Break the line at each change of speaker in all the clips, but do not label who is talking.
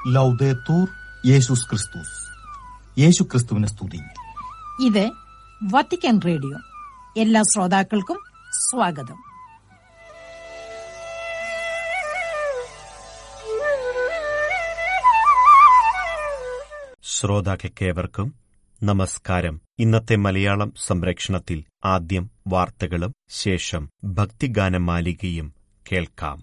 ലൗദേത്തൂർ യേശുസ് ക്രിസ്തുസ് യേശു ക്രിസ്തുവിനെ സ്തുതി
ഇത് വത്തിക്കാൻ റേഡിയോ എല്ലാ ശ്രോതാക്കൾക്കും സ്വാഗതം
ശ്രോതാക്കൾക്കേവർക്കും നമസ്കാരം ഇന്നത്തെ മലയാളം സംരക്ഷണത്തിൽ ആദ്യം വാർത്തകളും ശേഷം ഭക്തിഗാന മാലികയും കേൾക്കാം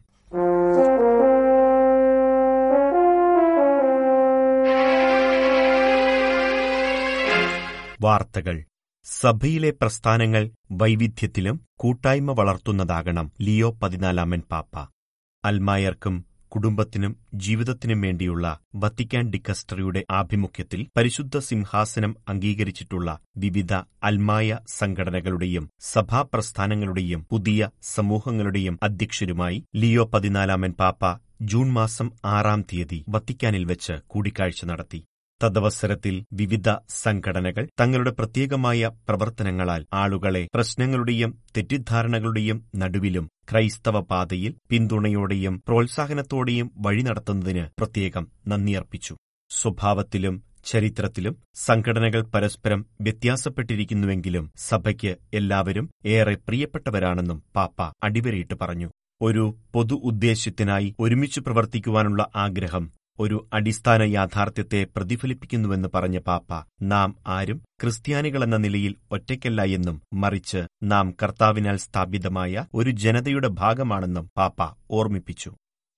വാർത്തകൾ സഭയിലെ പ്രസ്ഥാനങ്ങൾ വൈവിധ്യത്തിലും കൂട്ടായ്മ വളർത്തുന്നതാകണം ലിയോ പതിനാലാമൻ പാപ്പ അൽമായർക്കും കുടുംബത്തിനും ജീവിതത്തിനും വേണ്ടിയുള്ള വത്തിക്കാൻ ഡിക്കസ്റ്ററിയുടെ ആഭിമുഖ്യത്തിൽ പരിശുദ്ധ സിംഹാസനം അംഗീകരിച്ചിട്ടുള്ള വിവിധ അൽമായ സംഘടനകളുടെയും സഭാപ്രസ്ഥാനങ്ങളുടെയും പുതിയ സമൂഹങ്ങളുടെയും അധ്യക്ഷരുമായി ലിയോ പതിനാലാമൻ പാപ്പ ജൂൺ മാസം ആറാം തീയതി വത്തിക്കാനിൽ വെച്ച് കൂടിക്കാഴ്ച നടത്തി തദവസരത്തിൽ വിവിധ സംഘടനകൾ തങ്ങളുടെ പ്രത്യേകമായ പ്രവർത്തനങ്ങളാൽ ആളുകളെ പ്രശ്നങ്ങളുടെയും തെറ്റിദ്ധാരണകളുടെയും നടുവിലും ക്രൈസ്തവ പാതയിൽ പിന്തുണയോടെയും പ്രോത്സാഹനത്തോടെയും വഴി നടത്തുന്നതിന് പ്രത്യേകം നന്ദിയർപ്പിച്ചു സ്വഭാവത്തിലും ചരിത്രത്തിലും സംഘടനകൾ പരസ്പരം വ്യത്യാസപ്പെട്ടിരിക്കുന്നുവെങ്കിലും സഭയ്ക്ക് എല്ലാവരും ഏറെ പ്രിയപ്പെട്ടവരാണെന്നും പാപ്പ അടിവരയിട്ട് പറഞ്ഞു ഒരു പൊതു ഉദ്ദേശ്യത്തിനായി ഒരുമിച്ച് പ്രവർത്തിക്കുവാനുള്ള ആഗ്രഹം ഒരു അടിസ്ഥാന യാഥാർത്ഥ്യത്തെ പ്രതിഫലിപ്പിക്കുന്നുവെന്ന് പറഞ്ഞ പാപ്പ നാം ആരും ക്രിസ്ത്യാനികളെന്ന നിലയിൽ ഒറ്റയ്ക്കല്ല എന്നും മറിച്ച് നാം കർത്താവിനാൽ സ്ഥാപിതമായ ഒരു ജനതയുടെ ഭാഗമാണെന്നും പാപ്പ ഓർമ്മിപ്പിച്ചു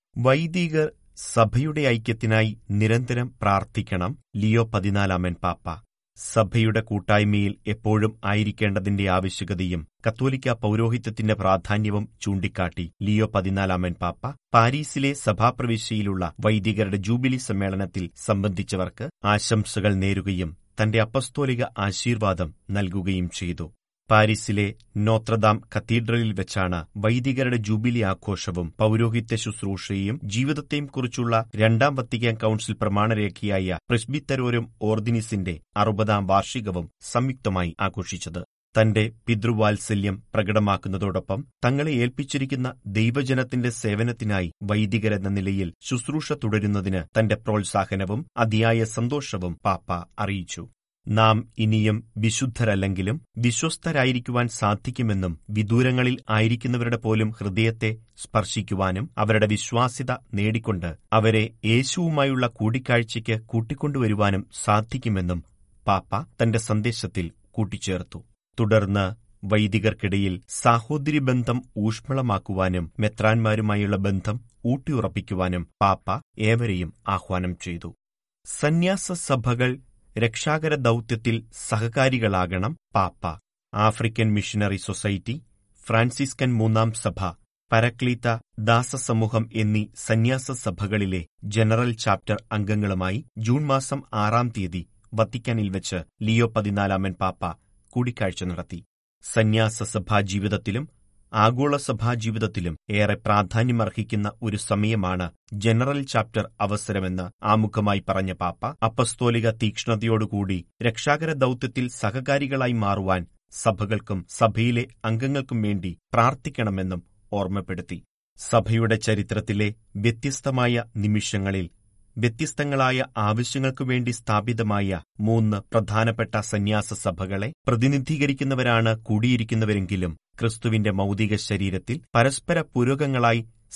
വൈദികർ സഭയുടെ ഐക്യത്തിനായി നിരന്തരം പ്രാർത്ഥിക്കണം ലിയോ പതിനാലാമൻ പാപ്പ സഭയുടെ കൂട്ടായ്മയിൽ എപ്പോഴും ആയിരിക്കേണ്ടതിന്റെ ആവശ്യകതയും കത്തോലിക്ക പൌരോഹിത്യത്തിന്റെ പ്രാധാന്യവും ചൂണ്ടിക്കാട്ടി ലിയോ പതിനാലാമൻ പാപ്പ പാരീസിലെ സഭാപ്രവിശ്യയിലുള്ള വൈദികരുടെ ജൂബിലി സമ്മേളനത്തിൽ സംബന്ധിച്ചവർക്ക് ആശംസകൾ നേരുകയും തന്റെ അപ്പസ്തോലിക ആശീർവാദം നൽകുകയും ചെയ്തു പാരീസിലെ നോത്രദാം കത്തീഡ്രലിൽ വെച്ചാണ് വൈദികരുടെ ജൂബിലി ആഘോഷവും പൌരോഹിത്യ ശുശ്രൂഷയും ജീവിതത്തെയും കുറിച്ചുള്ള രണ്ടാം വത്തിക്കാൻ കൌൺസിൽ പ്രമാണരേഖയായ പ്രസ്ബിത്തരോരും ഓർദിനിസിന്റെ അറുപതാം വാർഷികവും സംയുക്തമായി ആഘോഷിച്ചത് തന്റെ പിതൃവാത്സല്യം പ്രകടമാക്കുന്നതോടൊപ്പം തങ്ങളെ ഏൽപ്പിച്ചിരിക്കുന്ന ദൈവജനത്തിന്റെ സേവനത്തിനായി വൈദികരെന്ന നിലയിൽ ശുശ്രൂഷ തുടരുന്നതിന് തന്റെ പ്രോത്സാഹനവും അതിയായ സന്തോഷവും പാപ്പ അറിയിച്ചു നാം ഇനിയും വിശുദ്ധരല്ലെങ്കിലും വിശ്വസ്തരായിരിക്കുവാൻ സാധിക്കുമെന്നും വിദൂരങ്ങളിൽ ആയിരിക്കുന്നവരുടെ പോലും ഹൃദയത്തെ സ്പർശിക്കുവാനും അവരുടെ വിശ്വാസ്യത നേടിക്കൊണ്ട് അവരെ യേശുവുമായുള്ള കൂടിക്കാഴ്ചയ്ക്ക് കൂട്ടിക്കൊണ്ടുവരുവാനും സാധിക്കുമെന്നും പാപ്പ തന്റെ സന്ദേശത്തിൽ കൂട്ടിച്ചേർത്തു തുടർന്ന് വൈദികർക്കിടയിൽ സാഹോദര്യബന്ധം ഊഷ്മളമാക്കുവാനും മെത്രാൻമാരുമായുള്ള ബന്ധം ഊട്ടിയുറപ്പിക്കുവാനും പാപ്പ ഏവരെയും ആഹ്വാനം ചെയ്തു സന്യാസ സഭകൾ രക്ഷാകര ദൗത്യത്തിൽ സഹകാരികളാകണം പാപ്പ ആഫ്രിക്കൻ മിഷനറി സൊസൈറ്റി ഫ്രാൻസിസ്കൻ മൂന്നാം സഭ പരക്ലീത്ത ദാസസമൂഹം എന്നീ സന്യാസ സഭകളിലെ ജനറൽ ചാപ്റ്റർ അംഗങ്ങളുമായി ജൂൺ മാസം ആറാം തീയതി വത്തിക്കാനിൽ വെച്ച് ലിയോ പതിനാലാമൻ പാപ്പ കൂടിക്കാഴ്ച നടത്തി സന്യാസ സഭാ ജീവിതത്തിലും ആഗോള സഭാജീവിതത്തിലും ഏറെ പ്രാധാന്യമർഹിക്കുന്ന ഒരു സമയമാണ് ജനറൽ ചാപ്റ്റർ അവസരമെന്ന് ആമുഖമായി പറഞ്ഞ പാപ്പ അപ്പസ്തോലിക തീക്ഷ്ണതയോടുകൂടി രക്ഷാകര ദൌത്യത്തിൽ സഹകാരികളായി മാറുവാൻ സഭകൾക്കും സഭയിലെ അംഗങ്ങൾക്കും വേണ്ടി പ്രാർത്ഥിക്കണമെന്നും ഓർമ്മപ്പെടുത്തി സഭയുടെ ചരിത്രത്തിലെ വ്യത്യസ്തമായ നിമിഷങ്ങളിൽ വ്യത്യസ്തങ്ങളായ ആവശ്യങ്ങൾക്കു വേണ്ടി സ്ഥാപിതമായ മൂന്ന് പ്രധാനപ്പെട്ട സന്യാസ സഭകളെ പ്രതിനിധീകരിക്കുന്നവരാണ് കൂടിയിരിക്കുന്നവരെങ്കിലും ക്രിസ്തുവിന്റെ മൗതിക ശരീരത്തിൽ പരസ്പര പൂരകങ്ങളായി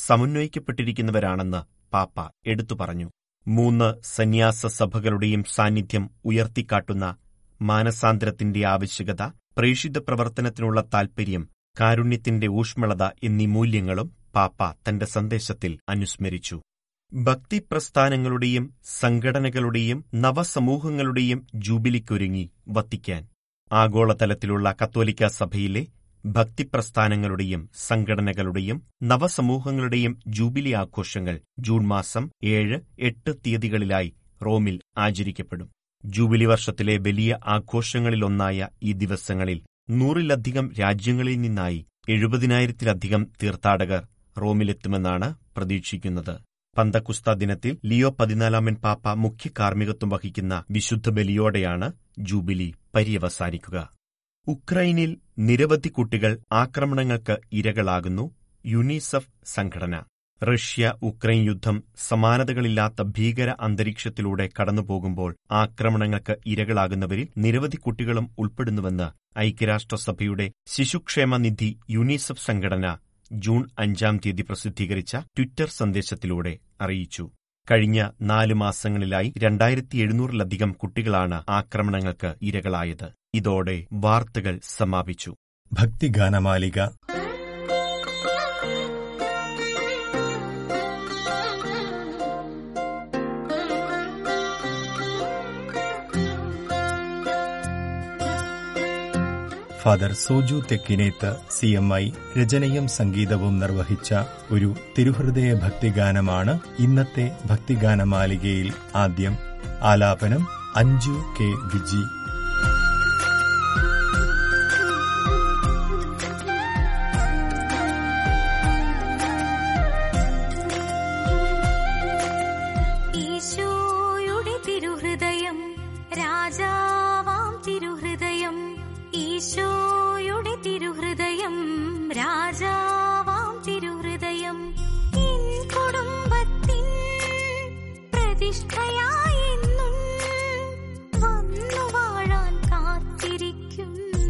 സമന്വയിക്കപ്പെട്ടിരിക്കുന്നവരാണെന്ന് പാപ്പ എടുത്തു പറഞ്ഞു മൂന്ന് സന്യാസ സഭകളുടെയും സാന്നിധ്യം ഉയർത്തിക്കാട്ടുന്ന മാനസാന്തരത്തിന്റെ ആവശ്യകത പ്രേഷിത പ്രവർത്തനത്തിനുള്ള താൽപര്യം കാരുണ്യത്തിന്റെ ഊഷ്മളത എന്നീ മൂല്യങ്ങളും പാപ്പ തന്റെ സന്ദേശത്തിൽ അനുസ്മരിച്ചു ഭക്തിപ്രസ്ഥാനങ്ങളുടെയും സംഘടനകളുടെയും നവസമൂഹങ്ങളുടെയും ജൂബിലിക്കൊരുങ്ങി വത്തിക്കാൻ ആഗോളതലത്തിലുള്ള കത്തോലിക്ക സഭയിലെ ഭക്തിപ്രസ്ഥാനങ്ങളുടെയും സംഘടനകളുടെയും നവസമൂഹങ്ങളുടെയും ജൂബിലി ആഘോഷങ്ങൾ ജൂൺ മാസം ഏഴ് എട്ട് തീയതികളിലായി റോമിൽ ആചരിക്കപ്പെടും ജൂബിലി വർഷത്തിലെ വലിയ ആഘോഷങ്ങളിലൊന്നായ ഈ ദിവസങ്ങളിൽ നൂറിലധികം രാജ്യങ്ങളിൽ നിന്നായി എഴുപതിനായിരത്തിലധികം തീർത്ഥാടകർ റോമിലെത്തുമെന്നാണ് പ്രതീക്ഷിക്കുന്നത് പന്തക്കുസ്ത ദിനത്തിൽ ലിയോ പതിനാലാമൻ പാപ്പ മുഖ്യ കാർമ്മികത്വം വഹിക്കുന്ന വിശുദ്ധ ബലിയോടെയാണ് ജൂബിലി പര്യവസാനിക്കുക ഉക്രൈനിൽ നിരവധി കുട്ടികൾ ആക്രമണങ്ങൾക്ക് ഇരകളാകുന്നു യുനിസെഫ് സംഘടന റഷ്യ ഉക്രൈൻ യുദ്ധം സമാനതകളില്ലാത്ത ഭീകര അന്തരീക്ഷത്തിലൂടെ കടന്നുപോകുമ്പോൾ ആക്രമണങ്ങൾക്ക് ഇരകളാകുന്നവരിൽ നിരവധി കുട്ടികളും ഉൾപ്പെടുന്നുവെന്ന് ഐക്യരാഷ്ട്രസഭയുടെ ശിശുക്ഷേമ നിധി യുനിസെഫ് സംഘടന ജൂൺ അഞ്ചാം തീയതി പ്രസിദ്ധീകരിച്ച ട്വിറ്റർ സന്ദേശത്തിലൂടെ അറിയിച്ചു കഴിഞ്ഞ നാല് മാസങ്ങളിലായി രണ്ടായിരത്തി എഴുന്നൂറിലധികം കുട്ടികളാണ് ആക്രമണങ്ങൾക്ക് ഇരകളായത് ഇതോടെ വാർത്തകൾ സമാപിച്ചു
ഭക്തിഗാനമാലിക father Soju Thekkinath C M I രചനയും സംഗീതവും നിർവഹിച്ച ഒരു തിരുഹൃദയ ഭക്തിഗാനമാണ് ഇന്നത്തെ ഭക്തിഗാനമാലികയിൽ ആദ്യം ആലാപനം അഞ്ജു കെ വിജി
ഈശോയുടെ തിരുഹൃദയം രാജാവാം തിരുഹൃദയം ഈശോയുടെ തിരുഹൃദയം രാജാവാം തിരുഹൃദയം എൻ കുടുംബത്തിൻ പ്രതിഷ്ഠയായെന്നും വന്നു വാഴാൻ കാത്തിരിക്കും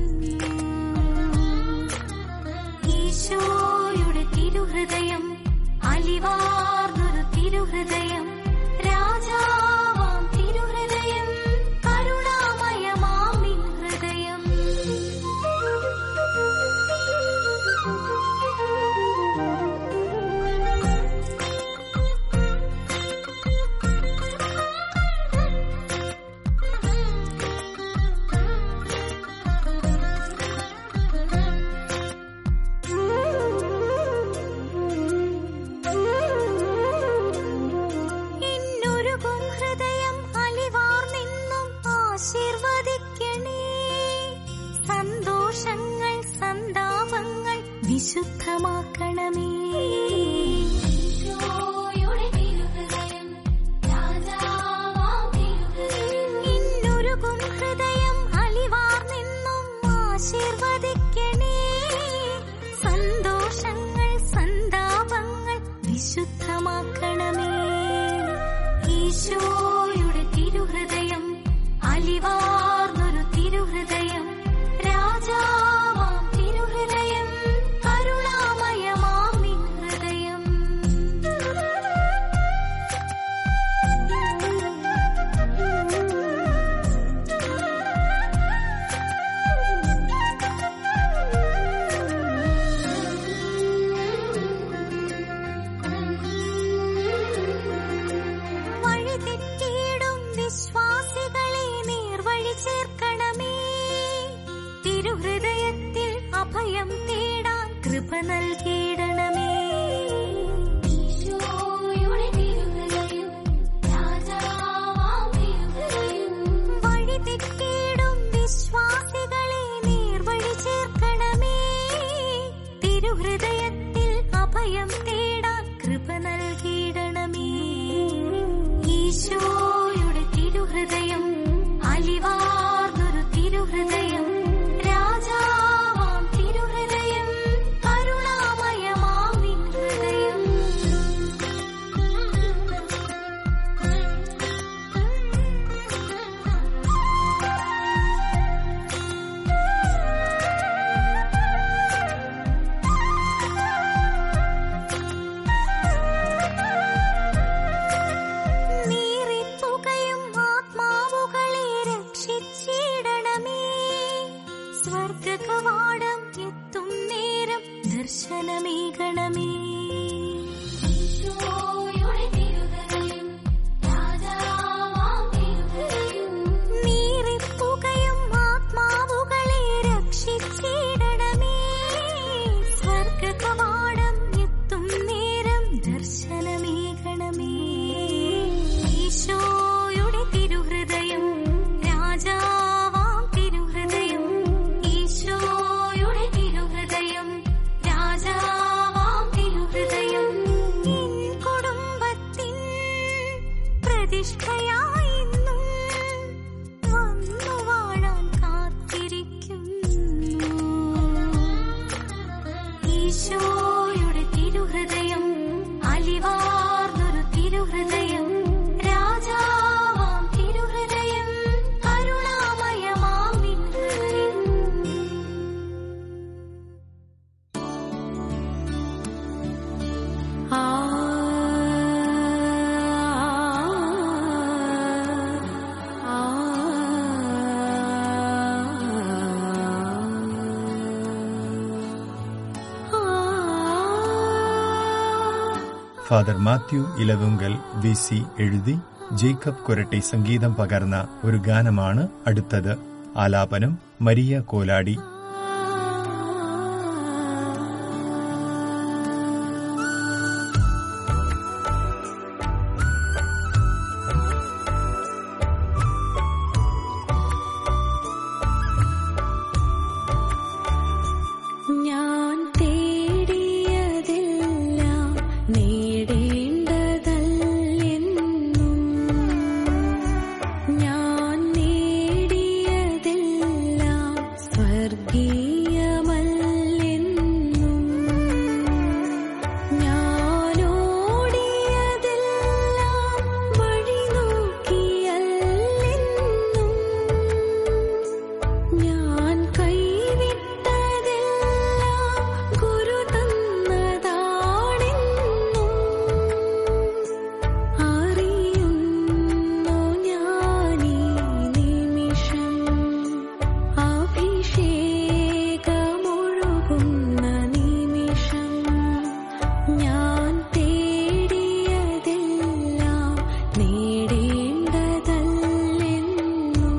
ഈശോയുടെ തിരുഹൃദയം അലിവാർന്നൊരു തിരുഹൃദയം രാജാവാം തിരുഹൃദയം കരുണാമയമാം നിൻ ഹൃദയം എന്നൊരുകും ഹൃദയം അലിവാർന്നെന്നും ആശീർവദിക്കണേ സന്തോഷങ്ങൾ സന്താപങ്ങൾ വിശുദ്ധമാക്കണമേ എന്നൊരുകും ഹൃദയം അലിവാർന്നെന്നും ആശീർവദിക്കണേ സന്തോഷങ്ങൾ സന്താപങ്ങൾ വിശുദ്ധമാക്കണമേ ഈശോയുടെ തിരുഹൃദയം അലിവാർന്നൊരു തിരുഹൃദയം രാജാവാം തിരുഹൃദയം കരുണാമയമാം നിൻ ഹൃദയം വഴിതെറ്റിയിടും വിശ്വാസികളെ നേർവഴി ചേർക്കണമേ തിരുഹൃദയത്തിൽ അഭയം തേടാൻ കൃപ നൽകിയിടണമേ വഴിതെറ്റിയിടും വിശ്വാസികളെ നേർവഴി ചേർക്കണമേ തിരുഹൃദയത്തിൽ അഭയം തേടാൻ കൃപ നൽകിയിടണമേ ഈശോയുടെ തിരുഹൃദയം അലിവാർന്നൊരു തിരുഹൃദയം രാജാവാം തിരുഹൃദയം കരുണാമയമാം നിൻ ഹൃദയം നീറിപ്പുകയും ആത്മാവുകളെ രക്ഷിച്ചിടണമേ സ്വർഗകവാടം എത്തും നേരം ദർശനമേകണമേ നീറിപ്പുകയും ആത്മാവുകളെ രക്ഷിച്ചിടണമേ സ്വർഗകവാടം എത്തും നേരം ദർശനമേകണമേ ഈശോയുടെ തിരുഹൃദയം രാജാവാം തിരുഹൃദയം ഈശോയുടെ തിരുഹൃദയം രാജാവാം തിരുഹൃദയം എൻ കുടുംബത്തിൻ പ്രതിഷ്ഠയായെന്നും വന്നു വാഴാൻ കാത്തിരിക്കുന്നു ഈശോയുടെ തിരുഹൃദയം അലി
father Mathew Elavunkal V C എഴുതി ജേക്കബ് കൊരട്ടെ സംഗീതം പകർന്ന ഒരു ഗാനമാണ് അടുത്തത് ആലാപനം മരിയ കോലാടി
ഞാൻ തേടിയതെല്ലാം നേടേണ്ടതല്ലെന്നും ഞാൻ നേടിയതെല്ലാം സ്വർഗീയമല്ലെന്നും ഞാൻ ഓടിയതെല്ലാം വഴി നോക്കിയല്ലെന്നും ഞാൻ കൈവിട്ടതെല്ലാം ഗുരു തന്നതാണെന്നും അറിയുന്നു ഞാനീ നിമിഷം അഭിഷേകമൊഴുകുന്ന നിമിഷം ഞാൻ തേടിയതെല്ലാം നേടേണ്ടതല്ലെന്നും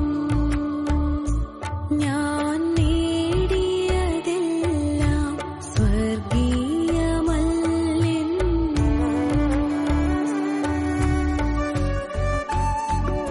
ഞാൻ നേടിയതെല്ലാം സ്വർഗീയമല്ലെന്നും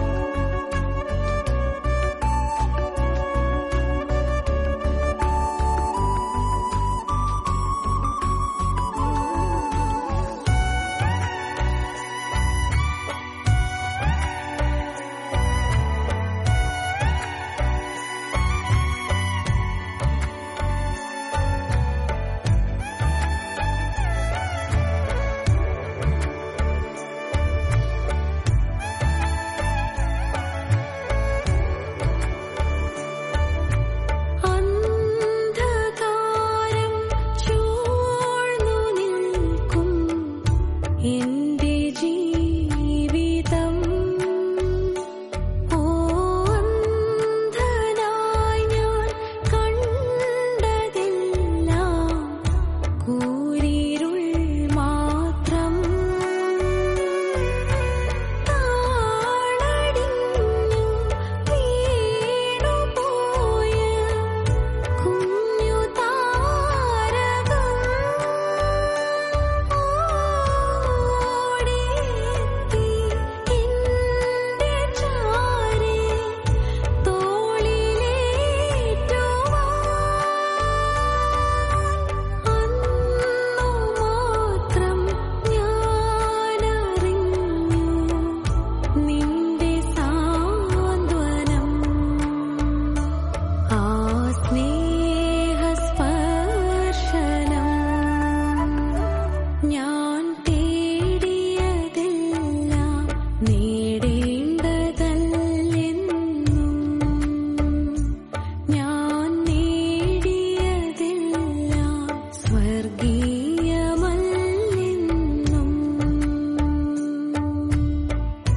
അന്ധകാരം ചൂഴ്ന്നു നിൽക്കും എന്റെ ജീവിതം ഓ അന്ധനായി ഞാൻ കണ്ടതെല്ലാം കൂരിരുൾ മാത്രം താളടിഞ്ഞു വീണുപോയ കുഞ്ഞു താരകം ഓടിയെത്തി എന്റെ ചാരെ തോളിലേറ്റുവാൻ അന്നു മാത്രം ഞാനറിഞ്ഞു നിന്റെ സാന്ത്വനം ആ സ്നേഹസ്പർശനം ഞാൻ തേടിയതെല്ലാം നേടേണ്ടതല്ലെന്നും ഞാൻ നേടിയതെല്ലാം സ്വർഗീയമല്ലെന്നും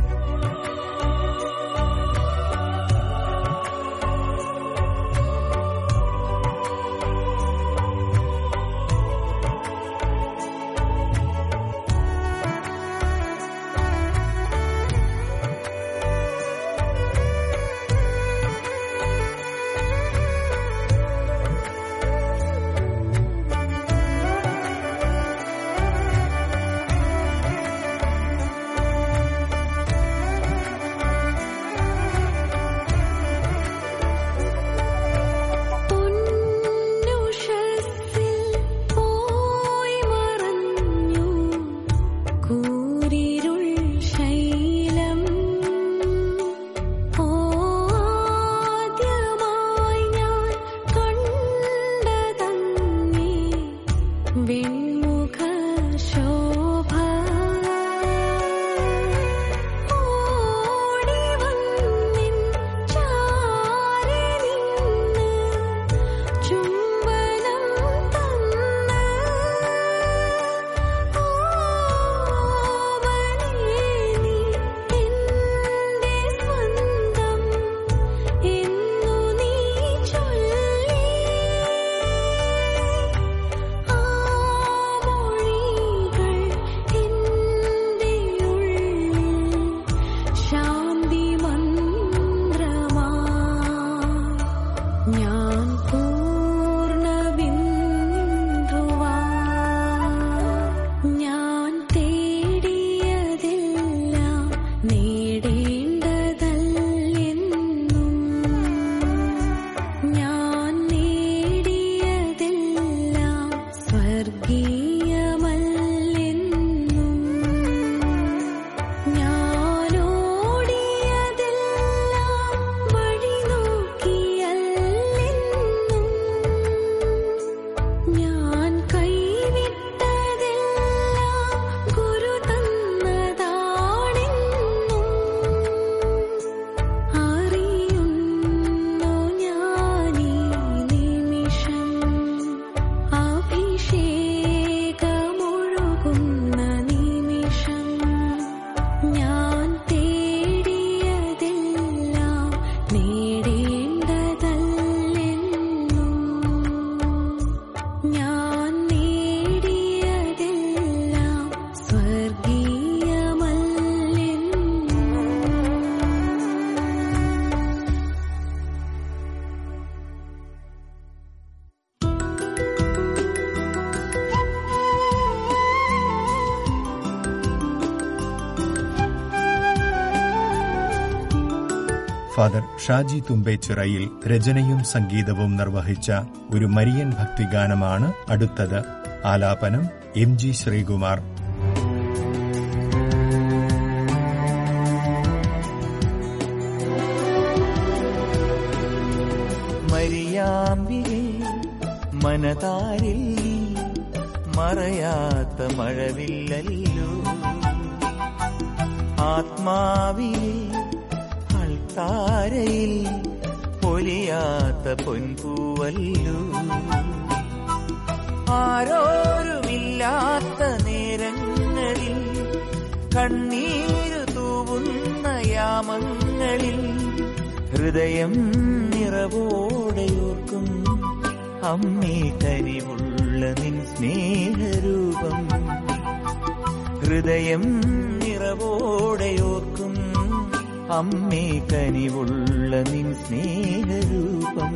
പൊന്നുഷസ്സിൽ പോയി മറഞ്ഞു കൂരിരുൾ ശൈലം ഓ ആദ്യമായി ഞാൻ കണ്ടതങ്ങേ വെൺമുഖ ശോഭ ഓടി വന്നിൻ ചാരെ നിന്ന് ചുംബനം തന്ന ഓമനേ നീ എന്റെ സ്വന്തം എന്നു നീ ചൊല്ലി ആ
ഫാദർ ഷാജി തുമ്പേച്ചിറയിൽ രചനയും സംഗീതവും നിർവഹിച്ച ഒരു മരിയൻ ഭക്തിഗാനമാണ് അടുത്തത് ആലാപനം എം ജി ശ്രീകുമാർ
മരിയാമ്പിലെ മനതാരിൽ നീ മറയാത്ത മഴവില്ലല്ലോ ആത്മാവിലെ അൾത്താരയിൽ പൊലിയാത്ത പൊൻപൂവല്ലോ ആരോരുമില്ലാത്ത നേരങ്ങളിൽ കണ്ണീരു തൂവുന്ന യാമങ്ങളിൽ ഹൃദയം നിറവോടെയോർക്കും അമ്മേ കനിവുള്ള നിൻ സ്നേഹരൂപം ഹൃദയം നിറവോടെയോർക്കും അമ്മേ കനിവുള്ള നിൻ സ്നേഹരൂപം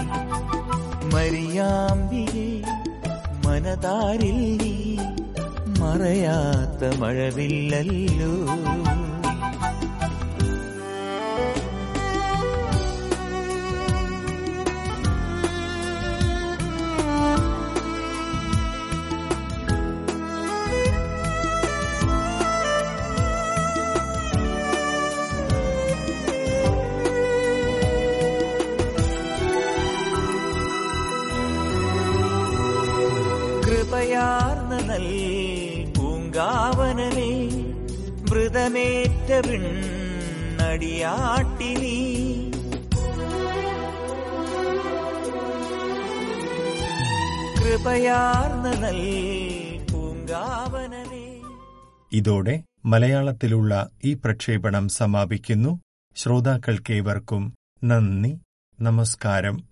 മരിയാമ്പിയെ മനതാരിൽ നീ മറയാത്ത മഴവില്ലല്ലോ കൃപയാർന്ന നൽ പൂങ്കാവനമേ മൃതമേറ്റ വിണ്ണടിയാട്ടി നീ കൃപയാർന്ന നൽ പൂങ്കാവനമേ
ഇതോടെ മലയാളത്തിലുള്ള ഈ പ്രക്ഷേപണം സമാപിക്കുന്നു ശ്രോതാക്കൾക്കേവർക്കും നന്ദി നമസ്കാരം